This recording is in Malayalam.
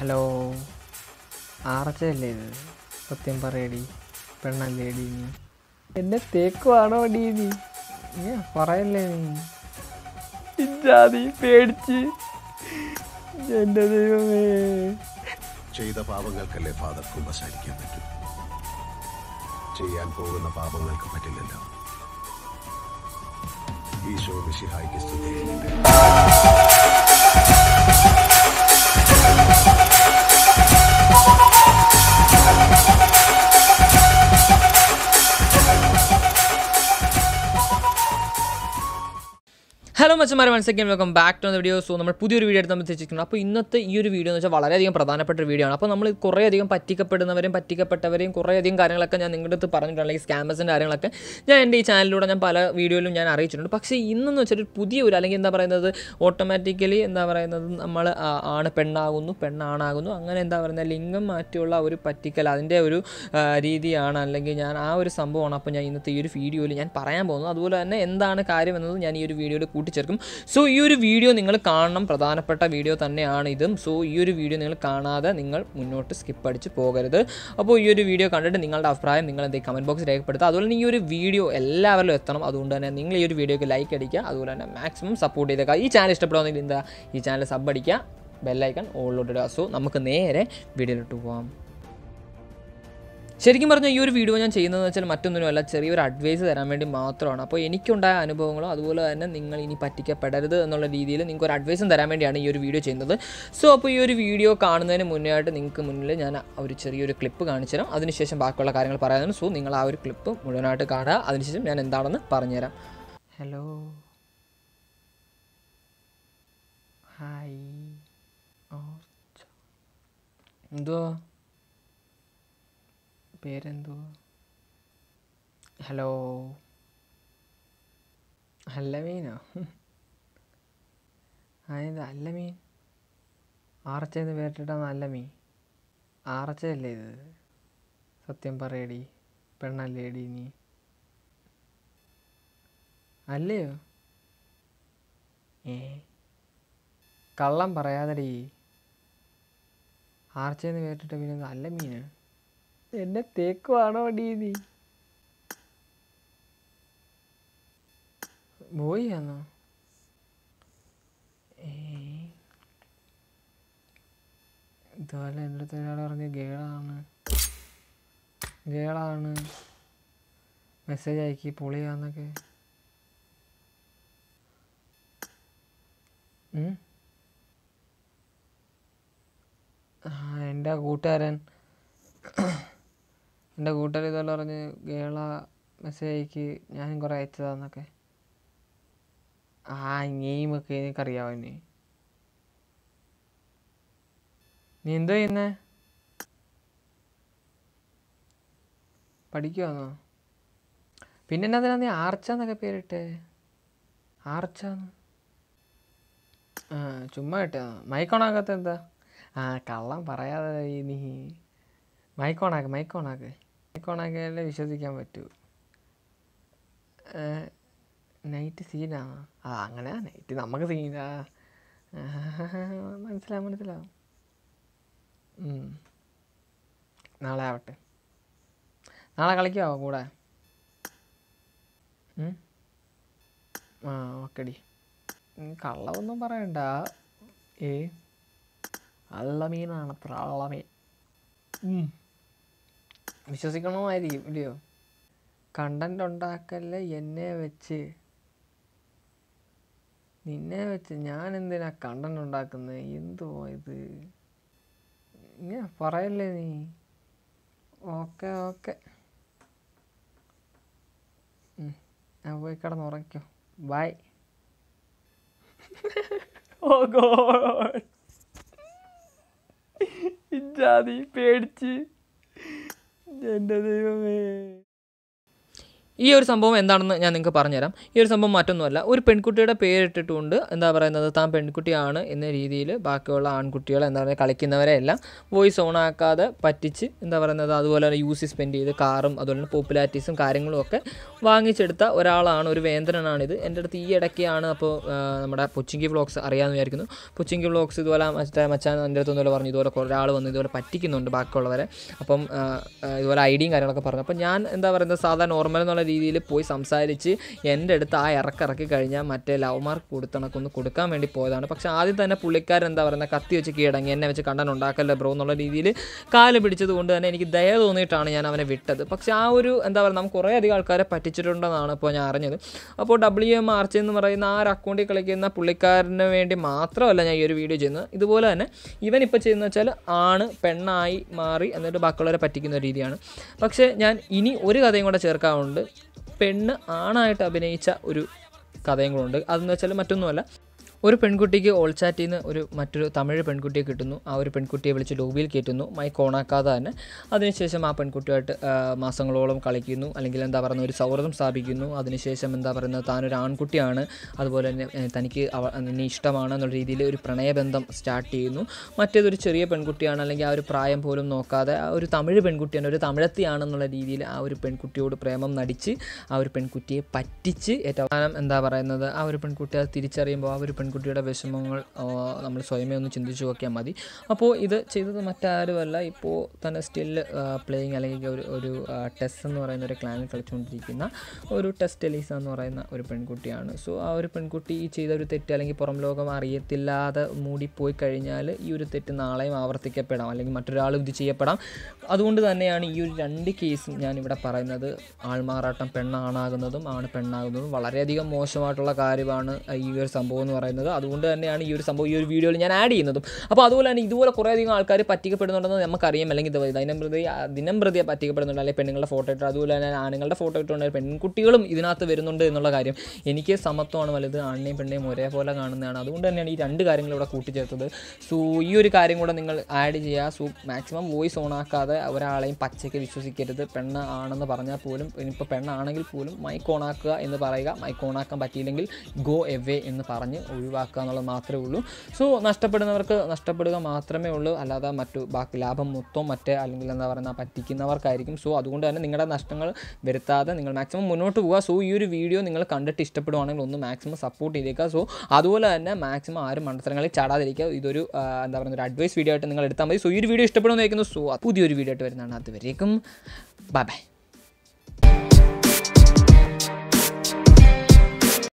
ഹലോ ആർച്ചയല്ലേ ഇത് സത്യം പറയടി പെണ്ണല്ലേ ഡി നീ എന്നെ തേക്കുവാണോ ഡി നീ നീ പറയല്ലേ നീ ഇല്ലാതെ പേടിച്ച് എൻ്റെ ദൈവമേ ചെയ്ത പാപങ്ങൾക്കല്ലേ ഫാദർ കുമ്പസാരിക്കാൻ പറ്റൂ ചെയ്യാൻ പോകുന്ന പാപങ്ങൾക്ക് പറ്റില്ലല്ലോ ഈശോ മിശിഹായിക്ക് സ്തുതിയായിരിക്കട്ടെ ഹലോ മച്ചന്മാരെ once again welcome back to video so നമ്മൾ പുതിയൊരു വീഡിയോ എടുത്ത് നമ്മൾ എത്തിച്ചിരിക്കുന്നു അപ്പോൾ ഇന്നത്തെ ഈ ഒരു വീഡിയോ എന്ന് വെച്ചാൽ വളരെയധികം പ്രധാനപ്പെട്ട ഒരു വീഡിയോ ആണ് അപ്പോൾ നമ്മൾ കുറേയധികം പറ്റിക്കപ്പെടുന്നവരെയും പറ്റിക്കപ്പെട്ടവരെയും കുറേയധികം കാര്യങ്ങളൊക്കെ ഞാൻ നിങ്ങളുടെ അടുത്ത് പറഞ്ഞിട്ടുണ്ട് അല്ലെങ്കിൽ സ്കാമേഴ്സിൻ്റെ കാര്യങ്ങളൊക്കെ ഞാൻ എൻ്റെ ഈ ചാനലിലൂടെ ഞാൻ പല വീഡിയോയിലും ഞാൻ അറിയിച്ചിട്ടുണ്ട് പക്ഷേ ഇന്നെന്ന് വെച്ചാൽ ഒരു പുതിയ ഒരു അല്ലെങ്കിൽ എന്താ പറയുന്നത് ഓട്ടോമാറ്റിക്കലി എന്താ പറയുന്നത് നമ്മൾ ആ, ആണ് പെണ്ണാകുന്നു പെണ്ണാണാകുന്നു അങ്ങനെ എന്താ പറയുന്നത് ലിംഗം മാറ്റിയുള്ള ഒരു പറ്റിക്കൽ അതിൻ്റെ ഒരു ആ, രീതിയാണ് അല്ലെങ്കിൽ ഞാൻ ആ ഒരു സംഭവമാണ് അപ്പോൾ ഞാൻ ഇന്നത്തെ ഈ ഒരു വീഡിയോയിൽ ഞാൻ പറയാൻ പോകുന്നത് അതുപോലെ തന്നെ എന്താണ് കാര്യം എന്നത് ഞാൻ ഈ ഒരു വീഡിയോയിൽ കൂട്ടിച്ചേർക്കും സോ ഈ ഒരു വീഡിയോ നിങ്ങൾ കാണണം പ്രധാനപ്പെട്ട വീഡിയോ തന്നെയാണ് ഇതും സോ ഈ ഒരു വീഡിയോ നിങ്ങൾ കാണാതെ നിങ്ങൾ മുന്നോട്ട് സ്കിപ്പ് അടിച്ച് പോകരുത് അപ്പോൾ ഈ ഒരു വീഡിയോ കണ്ടിട്ട് നിങ്ങളുടെ അഭിപ്രായം നിങ്ങൾ എന്തെങ്കിലും കമൻറ്റ് ബോക്സിൽ രേഖപ്പെടുത്തുക അതുപോലെ തന്നെ ഈ ഒരു വീഡിയോ എല്ലാവരിലും എത്തണം അതുകൊണ്ട് തന്നെ നിങ്ങൾ ഈ ഒരു വീഡിയോക്ക് ലൈക്ക് അടിക്കുക അതുപോലെ തന്നെ മാക്സിമം സപ്പോർട്ട് ചെയ്തേക്കുക ഈ ചാനൽ ഇഷ്ടപ്പെടുകയാണെങ്കിൽ എന്താ ഈ ചാനൽ സബ് അടിക്കുക ബെല്ലൈക്കൺ ഓളിലോട്ട് ഇടുക സോ നമുക്ക് നേരെ വീഡിയോയിലോട്ട് പോകാം ശരിക്കും പറഞ്ഞാൽ ഈ ഒരു വീഡിയോ ഞാൻ ചെയ്യുന്നതെന്ന് വെച്ചാൽ മറ്റൊന്നിനുമല്ല ചെറിയൊരു അഡ്വൈസ് തരാൻ വേണ്ടി മാത്രമാണ് അപ്പോൾ എനിക്കുണ്ടായ അനുഭവങ്ങളും അതുപോലെ തന്നെ നിങ്ങൾ ഇനി പറ്റിക്കപ്പെടരുത് എന്നുള്ള രീതിയിൽ നിങ്ങൾക്ക് ഒരു അഡ്വൈസും തരാൻ വേണ്ടിയാണ് ഈ ഒരു വീഡിയോ ചെയ്യുന്നത് സോ അപ്പോൾ ഈ ഒരു വീഡിയോ കാണുന്നതിന് മുന്നേ ആയിട്ട് നിങ്ങൾക്ക് മുന്നിൽ ഞാൻ ഒരു ചെറിയൊരു ക്ലിപ്പ് കാണിച്ചു തരാം അതിനുശേഷം ബാക്കിയുള്ള കാര്യങ്ങൾ പറയാനാണ് സോ നിങ്ങൾ ആ ഒരു ക്ലിപ്പ് മുഴുവനായിട്ട് കാണുക അതിനുശേഷം ഞാൻ എന്താണെന്ന് പറഞ്ഞുതരാം ഹലോ ഹായ് എന്തുവാ പേരെന്തുവാ ഹലോ അല്ല മീനോ അതെന്താ അല്ല മീൻ ആർച്ചയെന്ന് പേരിട്ടാ നല്ല മീൻ ആർച്ചയല്ലേ ഇത് സത്യം പറയടി പെണ്ണല്ലേടി നീ അല്ലയോ ഏ കള്ളം പറയാതെടി ആർച്ചയെന്ന് കേട്ടിട്ട് പിന്നെ നല്ല മീന് എന്നെ തേക്കുവാണോ ഡീ നീ പോയി ആണോ ഏ ഇതുപോലെ എൻ്റെ അടുത്ത് ഒരാൾ പറഞ്ഞ് ഗേളാണ് ഗേളാണ് മെസ്സേജ് അയക്കി പൊളിയാന്നൊക്കെ ഉം. ആ എൻ്റെ കൂട്ടുകാരൻ എൻ്റെ കൂട്ടുകാർ ഇതുപോലെ പറഞ്ഞ് ഗേള മെസ്സേജ് അയക്ക് ഞാനും കുറേ അയച്ചതാന്നൊക്കെ ആ ഗെയിമൊക്കെ എനിക്കറിയാവോ എന്നെ നീ എന്തോ ചെയ്യുന്നേ പഠിക്കുവാന്നോ പിന്നെ എന്നാ നീ ആർച്ചാന്നൊക്കെ പേരിട്ടെ ആർച്ചാന്ന് ആ ചുമ്മാ ഇട്ടാ മൈക്കോണാകത്ത എന്താ ആ കള്ളം പറയാതെ ഈ നീ മൈക്കോണാക്ക് മൈക്കോണാക്ക് മൈക്കോണാക്കിയാലേ വിശ്വസിക്കാൻ പറ്റൂ നൈറ്റ് സീനാണ് ആ അങ്ങനെ നൈറ്റ് നമുക്ക് സീനാ മനസ്സിലാവും മനസ്സിലാവും ഉം. നാളെ ആവട്ടെ നാളെ കളിക്കാവോ കൂടെ ഉം? ആ ഓക്കെടി ഉം, കള്ളമൊന്നും പറയണ്ട ഏ അള്ളമീനാണ് അത്ര അള്ളമീൻ ഉം. വിശ്വസിക്കണമായിരിക്കും ഇല്ലയോ കണ്ടന്റ് ഉണ്ടാക്കല്ലേ എന്നെ വെച്ച് നിന്നെ വെച്ച് ഞാൻ എന്തിനാ കണ്ടന്റ് ഉണ്ടാക്കുന്നത് എന്തുവാ ഇത് ഇങ്ങനെ പറയല്ലേ നീ ഓക്കെ ഓക്കെ ഞാൻ പോയി കിടന്ന് ഉറയ്ക്കോ ബൈ ഓ ഗോഡ് ഇജാതി പേടിച്ച് എൻ്റെ ദൈവമേ ഈ ഒരു സംഭവം എന്താണെന്ന് ഞാൻ നിങ്ങൾക്ക് പറഞ്ഞുതരാം ഈ ഒരു സംഭവം മറ്റൊന്നുമല്ല ഒരു പെൺകുട്ടിയുടെ പേരിട്ടിട്ടുകൊണ്ട് എന്താ പറയുന്നത് താൻ പെൺകുട്ടിയാണ് എന്ന രീതിയിൽ ബാക്കിയുള്ള ആൺകുട്ടികൾ എന്താ പറയുക കളിക്കുന്നവരെ എല്ലാം വോയിസ് ഓൺ ആക്കാതെ പറ്റിച്ച് എന്താ പറയുന്നത് അതുപോലെ തന്നെ യൂസ് സ്പെൻഡ് ചെയ്ത് കാറും അതുപോലെ തന്നെ പോപ്പുലാരിറ്റീസും കാര്യങ്ങളും ഒക്കെ വാങ്ങിച്ചെടുത്ത ഒരാളാണ് ഒരു വേന്ദ്രനാണിത് എൻ്റെ അടുത്ത് ഈ ഇടയ്ക്കാണ് അപ്പോൾ ആ, നമ്മുടെ പൊച്ചിങ്കി വ്ളോഗ്സ് അറിയാമെന്ന് വിചാരിക്കുന്നു പൊച്ചിങ്കി വ്ളോഗ്സ് ഇതുപോലെ മറ്റേ മച്ചാൻ എൻ്റെ അടുത്ത് ഒന്നുപോലെ പറഞ്ഞു ഇതുപോലെ ഒരാൾ വന്ന് ഇതുപോലെ പറ്റിക്കുന്നുണ്ട് ബാക്കിയുള്ളവരെ അപ്പം ആ, ആ, ഇതുപോലെ ഐഡിയയും കാര്യങ്ങളൊക്കെ പറഞ്ഞു അപ്പോൾ ഞാൻ എന്താ പറയുന്നത് സാധാരണ നോർമൽ എന്നുള്ള രീതിയിൽ പോയി സംസാരിച്ച് എൻ്റെ അടുത്ത് ആ ഇറക്കിറക്കി കഴിഞ്ഞാൽ മറ്റേ ലവ് മാർക്ക് കൊടുത്തണക്കൊന്ന് കൊടുക്കാൻ വേണ്ടി പോയതാണ് പക്ഷേ ആദ്യം തന്നെ പുള്ളിക്കാരൻ എന്താ പറയുന്നത് കത്തി വെച്ച് കീഴടങ്ങി എന്നെ വെച്ച് കണ്ടൻ ഉണ്ടാക്കല്ലേ ബ്രോ എന്നുള്ള രീതിയിൽ കാല് പിടിച്ചത് കൊണ്ട് തന്നെ എനിക്ക് ദയ തോന്നിയിട്ടാണ് ഞാൻ അവനെ വിട്ടത് പക്ഷേ ആ ഒരു എന്താ പറയുക നമുക്ക് കുറേ അധികം ആൾക്കാരെ പറ്റിച്ചിട്ടുണ്ടെന്നാണ് ഇപ്പോൾ ഞാൻ അറിഞ്ഞത് അപ്പോൾ ഡബ്ല്യു എം ആർച്ച് എന്ന് പറയുന്ന ആ ഒരു അക്കൗണ്ടിൽ കളിക്കുന്ന പുള്ളിക്കാരന് വേണ്ടി മാത്രമല്ല ഞാൻ ഈ ഒരു വീഡിയോ ചെയ്യുന്നത് ഇതുപോലെ തന്നെ ഇവൻ ഇപ്പോൾ ചെയ്യുന്നത് വെച്ചാൽ ആണ് പെണ്ണായി മാറി എന്നിട്ട് ബാക്കിയുള്ളവരെ പറ്റിക്കുന്ന ഒരു രീതിയാണ് പക്ഷേ ഞാൻ ഇനി ഒരു കഥയും കൂടെ ചേർക്കാറുണ്ട് പെണ്ണ് ആണായിട്ട് അഭിനയിച്ച ഒരു കഥയും കൂടെ ഉണ്ട് അതെന്ന് വെച്ചാൽ മറ്റൊന്നുമല്ല ഒരു പെൺകുട്ടിക്ക് ഓൾചാറ്റിൽ നിന്ന് ഒരു മറ്റൊരു തമിഴ് പെൺകുട്ടിയെ കിട്ടുന്നു ആ ഒരു പെൺകുട്ടിയെ വിളിച്ച് ലോബിയിൽ കയറ്റുന്നു മൈക്ക് ഓണാക്കാതെ തന്നെ അതിനുശേഷം ആ പെൺകുട്ടിയായിട്ട് ആ, മാസങ്ങളോളം കളിക്കുന്നു അല്ലെങ്കിൽ എന്താ പറയുന്ന ഒരു സൗഹൃദം സ്ഥാപിക്കുന്നു അതിനുശേഷം എന്താ പറയുന്നത് താനൊരു ആൺകുട്ടിയാണ് അതുപോലെ തന്നെ ഏ, തനിക്ക് അവ നിന്നെ ഇഷ്ടമാണ് എന്നുള്ള രീതിയിൽ ഒരു പ്രണയബന്ധം സ്റ്റാർട്ട് ചെയ്യുന്നു മറ്റേതൊരു ചെറിയ പെൺകുട്ടിയാണ് അല്ലെങ്കിൽ ആ ഒരു പ്രായം പോലും നോക്കാതെ ആ ഒരു തമിഴ് പെൺകുട്ടിയാണ് ഒരു തമിഴത്തിയാണെന്നുള്ള രീതിയിൽ ആ ഒരു പെൺകുട്ടിയോട് പ്രേമം നടിച്ച് ആ ഒരു പെൺകുട്ടിയെ പറ്റിച്ച് ഏറ്റവും അവസാനം എന്താ പറയുന്നത് ആ ഒരു പെൺകുട്ടി അത് തിരിച്ചറിയുമ്പോൾ ആ ഒരു പെൺകുട്ടിയുടെ വിഷമങ്ങൾ ആ, നമ്മൾ സ്വയമേ ഒന്ന് ചിന്തിച്ചു നോക്കിയാൽ മതി അപ്പോൾ ഇത് ചെയ്തത് മറ്റാരുമല്ല ഇപ്പോൾ തന്നെ സ്റ്റിൽ പ്ലേയിങ് അല്ലെങ്കിൽ ഒരു ഒരു ടെസ് എന്ന് പറയുന്ന ഒരു ക്ലാനിൽ കളിച്ചുകൊണ്ടിരിക്കുന്ന ഒരു ടെസ്റ്റ് എലീസ എന്ന് പറയുന്ന ഒരു പെൺകുട്ടിയാണ് സോ ആ ഒരു പെൺകുട്ടി ഈ ചെയ്ത ഒരു തെറ്റ് അല്ലെങ്കിൽ പുറം ലോകം അറിയത്തില്ലാതെ മൂടിപ്പോയി കഴിഞ്ഞാൽ ഈ ഒരു തെറ്റ് നാളെയും ആവർത്തിക്കപ്പെടാം അല്ലെങ്കിൽ മറ്റൊരാളും ഇത് ചെയ്യപ്പെടാം അതുകൊണ്ട് തന്നെയാണ് ഈ ഒരു രണ്ട് കേസും ഞാനിവിടെ പറയുന്നത് ആൾമാറാട്ടം പെണ്ണാണാകുന്നതും ആണ് പെണ്ണാകുന്നതും വളരെയധികം മോശമായിട്ടുള്ള കാര്യമാണ് ഈ ഒരു സംഭവം എന്ന് പറയുന്നത് അതുകൊണ്ട് തന്നെയാണ് ഈ ഒരു സംഭവം ഈ ഒരു വീഡിയോയിൽ ഞാൻ ആഡ് ചെയ്യുന്നതും അപ്പോൾ അതുപോലെ തന്നെ ഇതുപോലെ കുറേയധികം ആൾക്കാർ പറ്റിക്കപ്പെടുന്നുണ്ടെന്ന് നമുക്കറിയാം അല്ലെങ്കിൽ ഇത് ദിനം പ്രതി ദിനം പ്രതി പറ്റിക്കപ്പെടുന്നുണ്ട് അല്ലെങ്കിൽ പെണ്ണുങ്ങളുടെ ഫോട്ടോ ഇട്ട് അതുപോലെ തന്നെ ആണുങ്ങളുടെ ഫോട്ടോ ഇട്ടുകൊണ്ട് പെൺകുട്ടികളും ഇതിനകത്ത് വരുന്നുണ്ട് എന്നുള്ള കാര്യം എനിക്ക് സമത്വമാണ് വലുത് ആണിനെയും പെണ്ണിനെയും ഒരേപോലെ കാണുന്നതാണ് അതുകൊണ്ട് തന്നെയാണ് ഈ രണ്ട് കാര്യങ്ങൾ ഇവിടെ കൂട്ടിച്ചേർത്തത് സോ ഈ ഒരു കാര്യം കൂടെ നിങ്ങൾ ആഡ് ചെയ്യുക സോ മാക്സിമം വോയിസ് ഓൺ ആക്കാതെ ഒരാളെയും പച്ചയ്ക്ക് വിശ്വസിക്കരുത് പെണ്ണ് ആണെന്ന് പറഞ്ഞാൽ പോലും ഇനിയിപ്പോൾ പെണ്ണാണെങ്കിൽ പോലും മൈക്ക് ഓൺ ആക്കുക എന്ന് പറയുക മൈക്ക് ഓൺ ആക്കാൻ പറ്റിയില്ലെങ്കിൽ ഗോ എവേ എന്ന് പറഞ്ഞ് ഒഴിവാക്കുക എന്നുള്ളത് മാത്രമേ ഉള്ളൂ സോ നഷ്ടപ്പെടുന്നവർക്ക് നഷ്ടപ്പെടുക മാത്രമേ ഉള്ളൂ അല്ലാതെ മറ്റു ബാക്കി ലാഭം മൊത്തം മറ്റേ അല്ലെങ്കിൽ എന്താ പറയുക പറ്റിക്കുന്നവർക്കായിരിക്കും സോ അതുകൊണ്ട് തന്നെ നിങ്ങളുടെ നഷ്ടങ്ങൾ വരുത്താതെ നിങ്ങൾ മാക്സിമം മുന്നോട്ട് പോവുക സോ ഈ ഒരു വീഡിയോ നിങ്ങൾ കണ്ടിട്ട് ഇഷ്ടപ്പെടുവാണെങ്കിൽ ഒന്ന് മാക്സിമം സപ്പോർട്ട് ചെയ്തേക്കുക സോ അതുപോലെ തന്നെ മാക്സിമം ആരും മണ്ടത്തരങ്ങളിൽ ചാടാതിരിക്കുക ഇതൊരു ആ, എന്താ പറയുക ഒരു അഡ്വൈസ് വീഡിയോ ആയിട്ട് നിങ്ങൾ എടുത്താൽ മതി സോ ഈ ഒരു വീഡിയോ ഇഷ്ടപ്പെടുമെന്ന് വയ്ക്കുന്നു സോ പുതിയൊരു വീഡിയോ ആയിട്ട് വരുന്നതാണ് അതുവരേക്കും ബൈ ബൈ